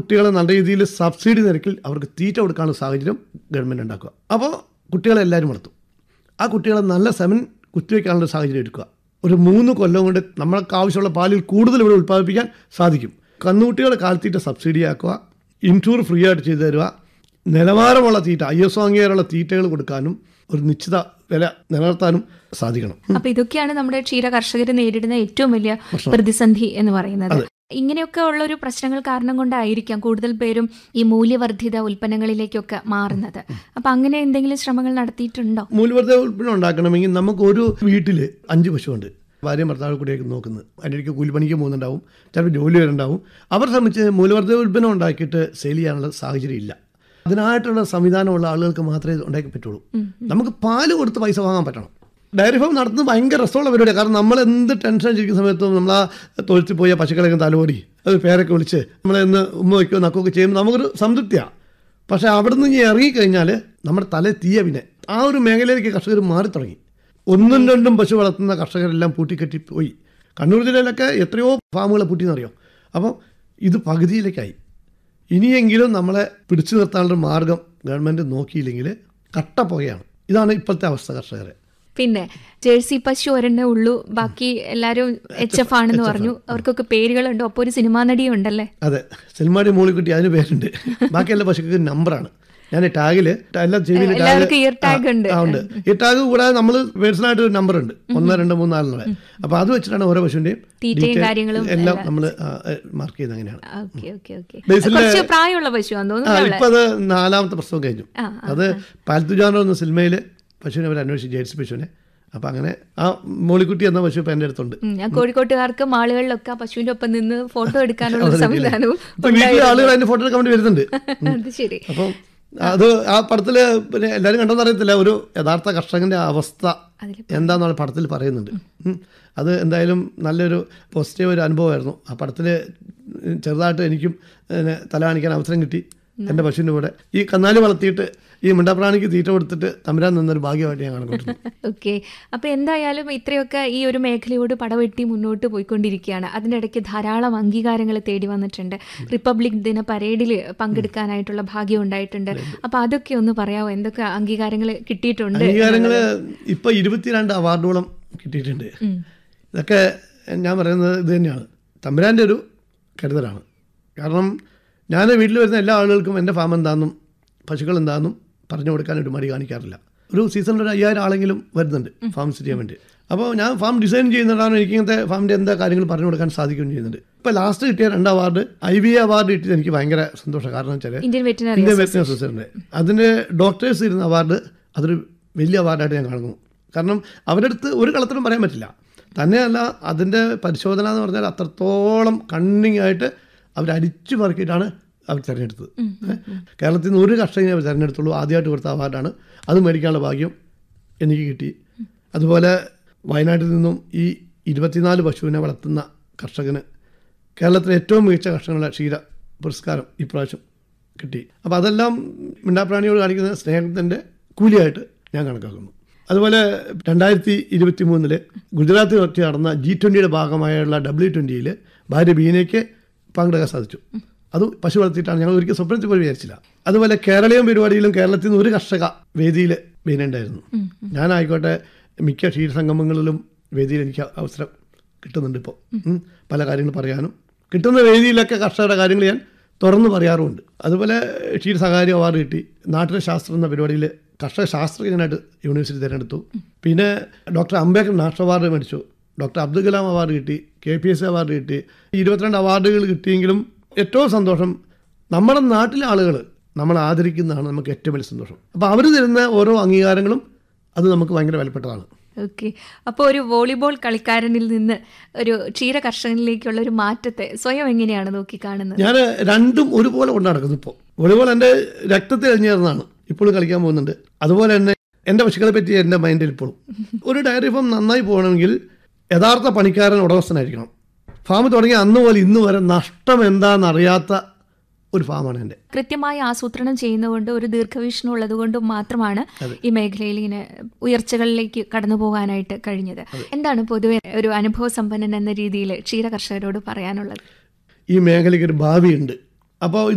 കുട്ടികളെ നല്ല രീതിയിൽ സബ്സിഡി നിരക്കിൽ അവർക്ക് തീറ്റ കൊടുക്കാനുള്ള സാഹചര്യം ഗവൺമെൻറ് ഉണ്ടാക്കുക അപ്പോൾ കുട്ടികളെ എല്ലാവരും വളർത്തും ആ കുട്ടികളെ നല്ല സെമൻ കുത്തിവെക്കാനുള്ള സാഹചര്യം എടുക്കുക ഒരു മൂന്ന് കൊല്ലം കൊണ്ട് നമ്മൾക്ക് ആവശ്യമുള്ള പാലിൽ കൂടുതൽ ഇവിടെ ഉൽപ്പാദിപ്പിക്കാൻ സാധിക്കും കന്നുകുട്ടികളെ കാൽത്തീറ്റ സബ്സിഡി ആക്കുക ഇൻഷൂർ ഫ്രീ ആയിട്ട് ചെയ്തു തരിക നിലവാരമുള്ള തീറ്റ ഐ എസ് ഒ അംഗീകാരമുള്ള തീറ്റകൾ കൊടുക്കാനും ഒരു നിശ്ചിത വില നിലനിർത്താനും സാധിക്കണം അപ്പൊ ഇതൊക്കെയാണ് നമ്മുടെ ക്ഷീര കർഷകർ നേരിടുന്ന ഏറ്റവും വലിയ പ്രതിസന്ധി എന്ന് പറയുന്നത് ഇങ്ങനെയൊക്കെ ഉള്ള ഒരു പ്രശ്നങ്ങൾ കാരണം കൊണ്ടായിരിക്കാം കൂടുതൽ പേരും ഈ മൂല്യവർദ്ധിത ഉൽപ്പന്നങ്ങളിലേക്കൊക്കെ മാറുന്നത് അപ്പൊ അങ്ങനെ എന്തെങ്കിലും ശ്രമങ്ങൾ നടത്തിയിട്ടുണ്ടോ മൂല്യവർദ്ധിത ഉൽപ്പന്നം ഉണ്ടാക്കണമെങ്കിൽ നമുക്ക് ഒരു വീട്ടിൽ അഞ്ച് പശുവുണ്ട് ഭാര്യയും ഭർത്താവ് കൂടെയൊക്കെ നോക്കുന്നത് അതിൻ്റെ ഇടയ്ക്ക് കൂലിപ്പണിക്ക് പോകുന്നുണ്ടാവും ചിലപ്പോൾ ജോലി വരുന്നുണ്ടാവും അവർ സംബന്ധിച്ച് മൂല്യവർദ്ധിത ഉൽപ്പന്നം ഉണ്ടാക്കിയിട്ട് സെയിൽ ചെയ്യാനുള്ള സാഹചര്യം ഇല്ല അതിനായിട്ടുള്ള സംവിധാനമുള്ള ആളുകൾക്ക് മാത്രമേ ഇത് ഉണ്ടാക്കി പറ്റുള്ളൂ നമുക്ക് പാല് കൊടുത്ത് പൈസ വാങ്ങാൻ പറ്റണം ഡയറി ഫാം നടത്തുന്നത് ഭയങ്കര രസമുള്ള പരിപാടിയാണ് കാരണം നമ്മൾ എന്ത് ടെൻഷൻ ഇരിക്കുന്ന സമയത്തും നമ്മൾ ആ തൊഴുത്തിൽ പോയ പശുക്കളൊക്കെ തലോടി അത് പേരൊക്കെ വിളിച്ച് നമ്മളെ ഒന്ന് ഉമ്മ വയ്ക്കുകയോ നക്കുകയൊക്കെ ചെയ്യുമ്പോൾ നമുക്കൊരു സംതൃപ്തിയാണ് പക്ഷേ അവിടെ നിന്ന് ഇനി ഇറങ്ങിക്കഴിഞ്ഞാൽ നമ്മുടെ തല തീയ പിന്നെ ആ ഒരു മേഖലയിലേക്ക് കർഷകർ മാറി തുടങ്ങി ഒന്നും രണ്ടും പശു വളർത്തുന്ന കർഷകരെല്ലാം പൂട്ടിക്കെട്ടി പോയി കണ്ണൂർ ജില്ലയിലൊക്കെ എത്രയോ ഫാമുകളെ പൂട്ടിയെന്നറിയോ അപ്പോൾ ഇത് പകുതിയിലേക്കായി ഇനിയെങ്കിലും നമ്മളെ പിടിച്ചു നിർത്താനുള്ള മാർഗം ഗവൺമെൻറ് നോക്കിയില്ലെങ്കിൽ കട്ടപ്പുകയാണ് ഇതാണ് ഇപ്പോഴത്തെ അവസ്ഥ കർഷകരെ പിന്നെ ജേഴ്സി പശു ഒരെണ്ണേ ഉള്ളൂ ബാക്കി എല്ലാരും എച്ച് എഫ് ആണെന്ന് പറഞ്ഞു അവർക്കൊക്കെ പേരുകളുണ്ട് ഒപ്പം ഒരു സിനിമാ നടിയും ഉണ്ടല്ലേ അതെ സിനിമാടി മൂളിക്കുട്ടി അതിന് പേരുണ്ട് ബാക്കി എല്ലാ പശുക്കൾക്ക് നമ്പറാണ് ഞാൻ ടാഗില് എല്ലാ ചെവിയിൽ എല്ലാവർക്കും ear tag ഉണ്ട്. ഉണ്ട് ഈ ടാഗ് കൂടാതെ നമ്മൾ പേഴ്സണലായിട്ട് ഒരു നമ്പർ ഉണ്ട് ഒന്ന് രണ്ട് മൂന്ന് നാലെണ്ണം അപ്പൊ അത് വെച്ചിട്ടാണ് ഓരോ പശുവിന്റെയും തീറ്റയും detail കാര്യങ്ങളും എല്ലാം നമ്മൾ മാർക്ക് ചെയ്യുന്നത് അങ്ങനെയാണ് ഓക്കെ ഓക്കെ ഓക്കെ ബേസിലെ- കുറച്ച് പ്രായമുള്ള പശുവാന്ന് ആ തോന്നുന്നു ഇപ്പൊ അത് നാലാമത്തെ പ്രസവം കഴിഞ്ഞു ആ, അത് പാൽത്തുജാനോ എന്ന സിനിമയിൽ പശുവിനെ അവർ അന്വേഷിച്ചു ജേഴ്സി പശുവിനെ അപ്പൊ അങ്ങനെ ആ മോളിക്കുട്ടി എന്ന പശു ഇപ്പൊ എൻ്റെ അടുത്തുണ്ട് ഉം, ഞാൻ കോഴിക്കോട്ടുകാർക്ക് മാളുകളിലൊക്കെ ആ പശുവിന്റെ ഒപ്പം നിന്ന് ഫോട്ടോ എടുക്കാനുള്ള ഒരു സംവിധാനവും ഇപ്പൊ വീട്ടിലെ ആളുകൾ അതിന്റെ ഫോട്ടോ എടുക്കാൻ വേണ്ടി വരുന്നുണ്ട് അത് ശരി അപ്പം അത് ആ പടത്തില് പിന്നെ എല്ലാവരും കണ്ടെന്ന് അറിയത്തില്ല ഒരു യഥാർത്ഥ കർഷകന്റെ അവസ്ഥ അതില് എന്താന്നുള്ള പടത്തിൽ പറയുന്നുണ്ട് ഉം. അത് എന്തായാലും നല്ലൊരു പോസിറ്റീവ് ഒരു അനുഭവമായിരുന്നു ആ പടത്തിൽ ചെറുതായിട്ട് എനിക്കും പിന്നെ തല കാണിക്കാൻ അവസരം കിട്ടി എൻ്റെ പശുവിൻ്റെ കൂടെ ഈ കന്നാലി വളർത്തിയിട്ട് ഈ മിണ്ടാപ്രാണിക്ക് തീറ്റ കൊടുത്തിട്ട് തമ്പുരാൻ നിന്നൊരു ഭാഗ്യമായിട്ട് ഞാൻ കണക്കൂട്ടുന്നു ഓക്കെ അപ്പൊ എന്തായാലും ഇത്രയൊക്കെ ഈ ഒരു മേഖലയോട് പടവെട്ടി മുന്നോട്ട് പോയിക്കൊണ്ടിരിക്കുകയാണ് അതിനിടയ്ക്ക് ധാരാളം അംഗീകാരങ്ങൾ തേടി വന്നിട്ടുണ്ട് റിപ്പബ്ലിക് ദിന പരേഡിൽ പങ്കെടുക്കാനായിട്ടുള്ള ഭാഗ്യം ഉണ്ടായിട്ടുണ്ട് അപ്പൊ അതൊക്കെ ഒന്ന് പറയാമോ എന്തൊക്കെ അംഗീകാരങ്ങൾ കിട്ടിയിട്ടുണ്ട് അംഗീകാരങ്ങൾ ഇപ്പൊ ഇരുപത്തിരണ്ട് അവാർഡുകളും കിട്ടിയിട്ടുണ്ട് ഇതൊക്കെ ഞാൻ പറയുന്നത് ഇത് തന്നെയാണ് തമ്പുരാൻ്റെ ഒരു കരുതലാണ് കാരണം ഞാൻ വീട്ടിൽ വരുന്ന എല്ലാ ആളുകൾക്കും എൻ്റെ ഫാം എന്താണെന്നും പശുക്കൾ എന്താണെന്നും പറഞ്ഞു കൊടുക്കാൻ ഒരു മടി കാണിക്കാറില്ല ഒരു സീസണിൽ ഒരു അയ്യായിരം ആളെങ്കിലും വരുന്നുണ്ട് ഫാം വിസിറ്റ് ചെയ്യാൻ വേണ്ടി അപ്പോൾ ഞാൻ ഫാം ഡിസൈൻ ചെയ്യുന്നതാണ് എനിക്ക് ഇങ്ങനത്തെ ഫാമിൻ്റെ എന്താ കാര്യങ്ങൾ പറഞ്ഞു കൊടുക്കാൻ സാധിക്കുകയും ചെയ്യുന്നുണ്ട് ഇപ്പോൾ ലാസ്റ്റ് കിട്ടിയ രണ്ട് അവാർഡ് ഐ വി അവാർഡ് കിട്ടിയത് എനിക്ക് ഭയങ്കര സന്തോഷം കാരണം വെച്ചാൽ ഇന്ത്യൻ വെറ്റിനറി ഇന്ത്യൻ വെറ്റിനറി അസോസിയേഷൻ്റെ അതിന് ഡോക്ടേഴ്സ് ഇരുന്ന അവാർഡ് അതൊരു വലിയ അവാർഡായിട്ട് ഞാൻ കാണുന്നു കാരണം അവരുടെ അടുത്ത് ഒരു കളത്തിലും പറയാൻ പറ്റില്ല തന്നെയല്ല അതിൻ്റെ പരിശോധന എന്ന് പറഞ്ഞാൽ അത്രത്തോളം കണ്ണിങ് ആയിട്ട് അവർ അടിച്ചു പറക്കിയിട്ടാണ് അവർ തിരഞ്ഞെടുത്തത് കേരളത്തിൽ നിന്ന് ഒരു കർഷകനെ അവർ തിരഞ്ഞെടുത്തുള്ളൂ ആദ്യമായിട്ട് കൊടുത്ത അവാർഡാണ് അത് മേടിക്കാനുള്ള ഭാഗ്യം എനിക്ക് കിട്ടി അതുപോലെ വയനാട്ടിൽ നിന്നും ഈ ഇരുപത്തിനാല് പശുവിനെ വളർത്തുന്ന കർഷകന് കേരളത്തിലെ ഏറ്റവും മികച്ച കർഷകനുള്ള ക്ഷീര പുരസ്കാരം ഇപ്രാവശ്യം കിട്ടി അപ്പോൾ അതെല്ലാം മിണ്ടാപ്രാണിയോട് കാണിക്കുന്ന സ്നേഹത്തിൻ്റെ കൂലിയായിട്ട് ഞാൻ കണക്കാക്കുന്നു അതുപോലെ രണ്ടായിരത്തി ഇരുപത്തി മൂന്നില് ഗുജറാത്തിൽ വെച്ച് നടന്ന ജി ട്വൻ്റിയുടെ ഭാഗമായുള്ള ഡബ്ല്യു ട്വൻ്റിയിൽ ഭാര്യ ബീനയ്ക്ക് പങ്കെടുക്കാൻ സാധിച്ചു അത് പശു വളർത്തിയിട്ടാണ് ഞങ്ങൾ ഒരിക്കൽ സ്വപ്നത്തിൽ പോലും വിചാരിച്ചില്ല അതുപോലെ കേരളീയം പരിപാടിയിലും കേരളത്തിൽ നിന്ന് ഒരു കർഷക വേദിയിൽ ബീന ഉണ്ടായിരുന്നു ഞാനായിക്കോട്ടെ മിക്ക ക്ഷീരസംഗമങ്ങളിലും വേദിയിൽ എനിക്ക് അവസരം കിട്ടുന്നുണ്ട് ഇപ്പോൾ പല കാര്യങ്ങൾ പറയാനും കിട്ടുന്ന വേദിയിലൊക്കെ കർഷകരുടെ കാര്യങ്ങൾ ഞാൻ തുറന്നു പറയാറുമുണ്ട് അതുപോലെ ക്ഷീര സ്വകാര്യ അവാർഡ് കിട്ടി നാട്ടിലെ ശാസ്ത്രം എന്ന പരിപാടിയിൽ കർഷക ശാസ്ത്രജ്ഞനായിട്ട് യൂണിവേഴ്സിറ്റി തിരഞ്ഞെടുത്തു പിന്നെ ഡോക്ടർ അംബേദ്കർ നാഷണൽ അവാർഡ് മേടിച്ചു ഡോക്ടർ അബ്ദുൽ കലാം അവാർഡ് കിട്ടി K P S C award കിട്ടി ഇരുപത്തിരണ്ട് അവാർഡുകൾ കിട്ടിയെങ്കിലും ഏറ്റവും സന്തോഷം നമ്മുടെ നാട്ടിലെ ആളുകൾ നമ്മൾ ആദരിക്കുന്നതാണ് നമുക്ക് ഏറ്റവും വലിയ സന്തോഷം അപ്പോൾ അവർ തരുന്ന ഓരോ അംഗീകാരങ്ങളും അത് നമുക്ക് ഭയങ്കര വിലപ്പെട്ടതാണ് ഓക്കെ അപ്പോൾ ഒരു വോളിബോൾ കളിക്കാരനിൽ നിന്ന് ഒരു ക്ഷീര കർഷകനിലേക്കുള്ള ഒരു മാറ്റത്തെ സ്വയം എങ്ങനെയാണ് നോക്കിക്കാണുന്നത് ഞാൻ രണ്ടും ഒരുപോലെ കൊണ്ടു നടക്കുന്നു ഇപ്പോൾ വോളിബോൾ എൻ്റെ രക്തത്തിൽ അഴിഞ്ഞേറുന്നതാണ് ഇപ്പോഴും കളിക്കാൻ പോകുന്നുണ്ട് അതുപോലെ തന്നെ എൻ്റെ പശുക്കളെ പറ്റി എൻ്റെ മൈൻഡിൽ ഇപ്പോഴും ഒരു ഡയറി ഫാം നന്നായി പോകണമെങ്കിൽ യഥാർത്ഥ പണിക്കാരൻ ഉടമസ്ഥനായിരിക്കണം ഫാം തുടങ്ങിയ അന്ന് പോലെ ഇന്ന് വരെ നഷ്ടം എന്താണെന്നറിയാത്ത ഒരു ഫാമാണ് എൻ്റെ കൃത്യമായി ആസൂത്രണം ചെയ്യുന്നതുകൊണ്ട് ഒരു ദീർഘവീക്ഷണം ഉള്ളത് കൊണ്ടും മാത്രമാണ് ഈ മേഖലയിൽ ഇങ്ങനെ ഉയർച്ചകളിലേക്ക് കടന്നു പോകാനായിട്ട് കഴിഞ്ഞത് എന്താണ് പൊതുവെ ഒരു അനുഭവ സമ്പന്നൻ എന്ന രീതിയിൽ ക്ഷീര കർഷകരോട് പറയാനുള്ളത് ഈ മേഖലയ്ക്ക് ഒരു ഭാവിയുണ്ട് അപ്പോൾ